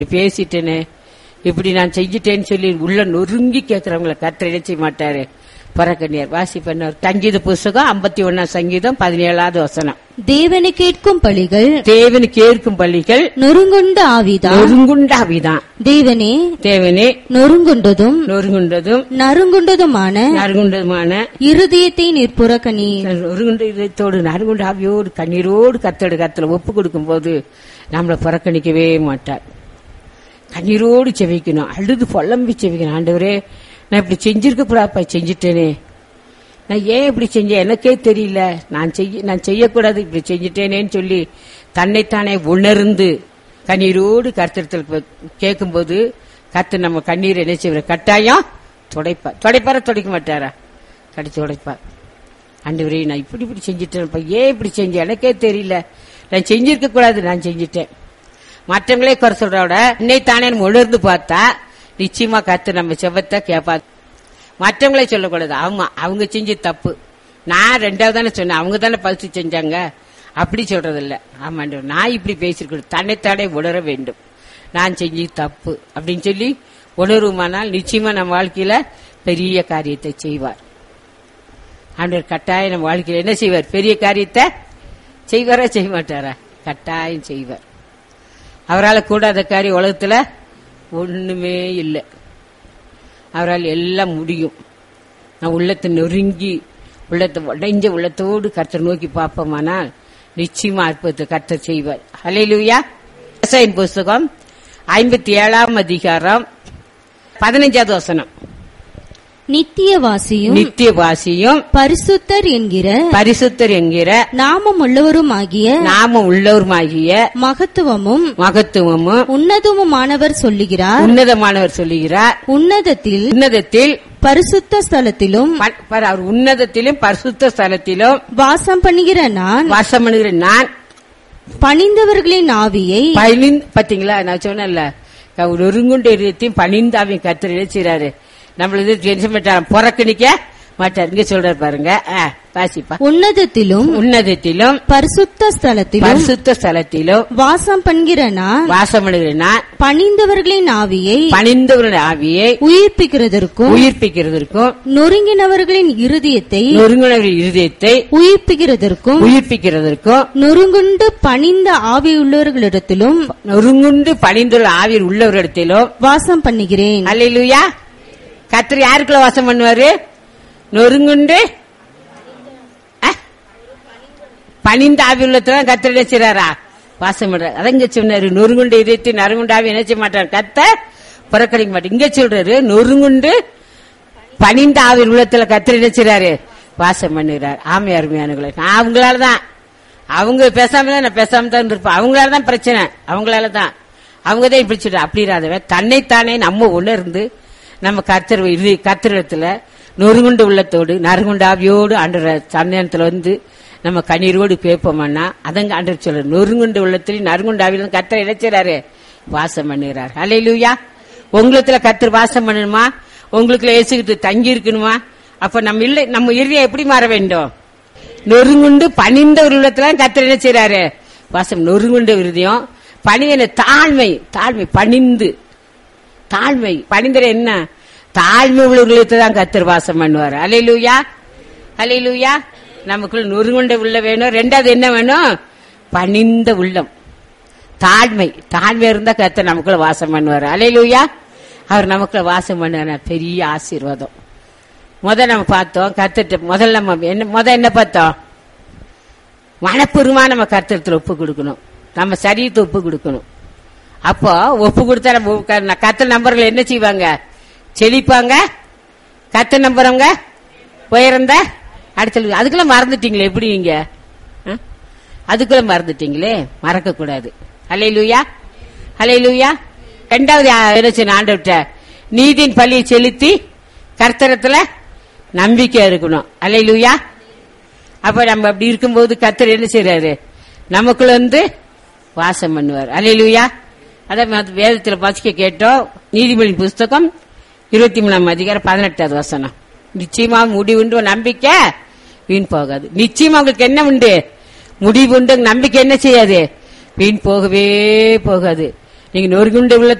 பேசிட்டேனே இப்படி நான் செஞ்சிட்டேன்னு சொல்லி உள்ள நொறுங்கி கேட்கறவங்கள கர்த்தர் என்ன செய்ய மாட்டாரு பரக்கன்னியார் வாசி பண்ணார் சங்கீத புஸ்தகம் ஐம்பத்தி ஒன்னாம் சங்கீதம் பதினேழாவது வசனம் தேவனை கேட்கும் பலிகள் தேவனு கேட்கும் பள்ளிகள் நொறுங்குண்ட ஆவிதான் நொறுங்குண்டாவிதான் தேவனே தேவனே நொறுங்குண்டதும் நொறுங்குண்டதும் நறுங்குண்டதுமான நறுங்குண்டதுமான இருதயத்தை நிற்புறக்கணி நொறுங்குண்ட இதயத்தோடு நறுங்குண்ட ஆவியோடு கண்ணீரோடு கத்தோடு கத்துல ஒப்பு கொடுக்கும் போது நம்மளை புறக்கணிக்கவே மாட்டார் கண்ணீரோடு செவிக்கணும் அழுது புலம்பி செவிக்கணும் ஆண்டவரே நான் இப்படி செஞ்சிருக்க கூடாப்பா செஞ்சுட்டேனே நான் ஏன் இப்படி செஞ்சேன் எனக்கே தெரியல நான் செய்ய நான் செய்யக்கூடாது இப்படி செஞ்சுட்டேனேன்னு சொல்லி தன்னைத்தானே உணர்ந்து கண்ணீரோடு கர்த்தத்தில் கேட்கும்போது கர்த்தர் நம்ம கண்ணீர் என்ன செய்வார் கட்டாயம் துடைப்பார் துடைப்பாரா துடைக்க மாட்டாரா கடிச்சு துடைப்பார் ஆண்டவரே நான் இப்படி இப்படி செஞ்சுட்டேன்ப்பா ஏன் இப்படி செஞ்சேன் எனக்கே தெரியல நான் செஞ்சிருக்க கூடாது நான் செஞ்சுட்டேன் மற்றவங்களே குறை சொல்றத விட என்னை தானே நம்ம உணர்ந்து பார்த்தா நிச்சயமா கத்து நம்ம செவத்தை கேப்பா மற்றவங்களே சொல்லக்கூடாது ஆமா அவங்க செஞ்ச தப்பு நான் ரெண்டாவது தானே சொன்னேன் அவங்க தானே பரிசு செஞ்சாங்க அப்படி சொல்றது இல்ல ஆமாண்டவர் நான் இப்படி பேசிருக்கணும் தன்னைத்தானே உணர வேண்டும் நான் செஞ்சு தப்பு அப்படின்னு சொல்லி உணர்வுமானால் நிச்சயமா நம்ம வாழ்க்கையில பெரிய காரியத்தை செய்வார் ஆண்டவர் கட்டாயம் நம்ம வாழ்க்கையில என்ன செய்வார் பெரிய காரியத்தை செய்வாரா செய்ய மாட்டாரா கட்டாயம் செய்வார் அவரால் கூடாத காரியம் உலகத்துல ஒண்ணுமே இல்லை அவரால் எல்லாம் முடியும் நான் உள்ளத்தை நொறுங்கி உள்ளத்தை உடைஞ்ச உள்ளத்தோடு கர்த்தர் நோக்கி பார்ப்போமானால் நிச்சயமா அற்புதத்தை கர்த்தர் செய்வார் ஹalleluya விவசாயின் புஸ்தகம் ஐம்பத்தி ஏழாம் அதிகாரம் பதினஞ்சாவது வசனம் நித்தியவாசியும் நித்திய வாசியும் பரிசுத்தர் என்கிற பரிசுத்தர் என்கிற நாமம் உள்ளவருமாகிய நாம உள்ளவருமாகிய மகத்துவமும் மகத்துவமும் உன்னதமுமானவர் சொல்லுகிறார் உன்னதமானவர் சொல்லுகிறார் உன்னதத்தில் உன்னதத்தில் பரிசுத்த ஸ்தலத்திலும் ப- பாரு, அவர் உன்னதத்திலும் பரிசுத்த ஸ்தலத்திலும் வாசம் பண்ணுகிற நான் வாசம் பண்ணுகிற நான் பணிந்தவர்களின் ஆவியை பணிந்து பாத்தீங்களா நான் சொன்னேன்ல க- ஒரு ஒருங்குண்ட இதயத்தையும் பணிந்து அவன் கத்திர இழைச்சாரு நம்மள டென்ஷன் பண்ணாரு புறக்கணிக்க மாட்டார் இங்க சொல்றாரு பாருங்க ஆ, வாசிப்பா உன்னதத்திலும் உன்னதத்திலும் பரிசுத்த ஸ்தலத்திலும் பரிசுத்த ஸ்தலத்திலும் வாசம் பண்ணுகிற நான் வாசம் பண்ணுகிற நான் பணிந்தவர்களின் ஆவியை பணிந்தவருடைய ஆவியை உயிர்ப்பிக்கிறதற்கும் உயிர்ப்பிக்கிறதற்கும் நொறுங்கினவர்களின் இருதயத்தை நொறுங்குணவர் இருதயத்தை உயிர்ப்பிக்கிறதற்கும் உயிர்ப்பிக்கிறதற்கும் நொறுங்குண்டு பணிந்த ஆவியுள்ளவர்களிடத்திலும் நொறுங்குண்டு பணிந்துள்ள ஆவியில் உள்ளவரிடத்திலும் வாசம் பண்ணுகிறேன் அல்லேலூயா கத்திரி யாருக்குள்ள வாசம் பண்ணுவாரு நொறுங்குண்டு அஹ்? பணிந்த ஆவி உள்ளதான் கத்திர என்ன செய்றாரா வாசம் பண்றாரு அதான் இங்க சொன்னாரு நொறுங்குண்டு இதயத்தை நறுங்குண்டு ஆவி என்ன செய்ய மாட்டார் கத்த புறக்கணிக்க மாட்டார் இங்க சொல்றாரு நொறுங்குண்டு பணிந்த ஆவி உள்ளத்துல கத்திர என்ன செய்றாரு வாசம் பண்ணுகிறார் ஆமை அருமையானுகளை நான் அவங்களாலதான் அவங்க பேசாம தான் நான் பேசாம தான் இருப்பேன் அவங்களால தான் பிரச்சனை அவங்களால தான் அவங்க தான் இப்படி சொல்ற அப்படி இராதவன் தன்னைத்தானே நம்ம உணர்ந்து நம்ம கத்தர் இறுதி கத்திரத்துல நொறுங்குண்டு உள்ளத்தோடு நறுங்குண்டு ஆவியோடு ஆண்டு சந்தனத்துல வந்து நம்ம கண்ணீரோடு பேப்போம்னா அதங்க ஆண்டு சொல்ற நொறுங்குண்டு உள்ளத்திலையும் நறுங்குண்டு ஆவியிலும் கத்தர் இணைச்சாரு வாசம் பண்ணுகிறார் அலையிலுயா உங்களுக்குல கத்தர் வாசம் பண்ணணுமா உங்களுக்குள்ள இயேசுகிட்டு தங்கி இருக்கணுமா அப்ப நம்ம இல்லை நம்ம இறுதியை எப்படி மாற வேண்டும் நொறுங்குண்டு பணிந்த ஒரு உள்ளத்துல கத்தர் என்ன செய்றாரு வாசம் நொறுங்குண்ட விருதியம் பணியன தாழ்மை தாழ்மை பணிந்து தாழ்மை பணிந்தர என்ன தாழ்மை உள்ளவர்களுக்கு தான் கத்தர் வாசம் பண்ணுவார் அலையிலூயா அலையிலூயா நமக்குள்ள நொறுங்குண்ட உள்ள வேணும் ரெண்டாவது என்ன வேணும் பணிந்த உள்ளம் தாழ்மை தாழ்மை இருந்தா கத்தர் நமக்குள்ள வாசம் பண்ணுவார் அலையிலூயா அவர் நமக்குள்ள வாசம் பண்ணுவார் பெரிய ஆசீர்வாதம் முத நம்ம பார்த்தோம் கத்துட்டு முதல்ல நம்ம என்ன முத என்ன பார்த்தோம் மனப்பூர்வமா நம்ம கர்த்தரத்துல ஒப்பு கொடுக்கணும் நம்ம சரீரத்தை ஒப்பு கொடுக்கணும் அப்போ ஒப்பு கொடுத்தா நம்ம க- கத்த நம்பர்கள் என்ன செய்வாங்க செழிப்பாங்க கத்த நம்புறவங்க உயர்ந்த அடுத்த அதுக்குள்ள மறந்துட்டீங்களே எப்படி நீங்க ஆ? அதுக்குள்ள மறந்துட்டீங்களே மறக்க கூடாது ஹலே லூயா ஹலே லூயா ரெண்டாவது யா- என்ன செய்யணும் ஆண்டவர்கிட்ட நீதியின் பள்ளியை செலுத்தி கர்த்தரத்துல நம்பிக்கை இருக்கணும் ஹலே லூயா அப்ப நம்ம அப்படி இருக்கும்போது கர்த்தர் என்ன செய்யறாரு நமக்குள்ள வந்து வாசம் பண்ணுவார் அலையிலுயா அதான் மத்த வேதத்துல வாசிக்க கேட்டோம் நீதிமொழி புஸ்தகம் இருபத்தி மூணாம் அதிகாரம் பதினெட்டாவது வசனம் நிச்சயமா முடிவுண்டு ஒரு நம்பிக்கை வீண் போகாது நிச்சயமா உங்களுக்கு என்ன உண்டு முடிவு உண்டு நம்பிக்கை என்ன செய்யாது வீண் போகவே போகாது நீங்க நொறுங்குண்ட உள்ள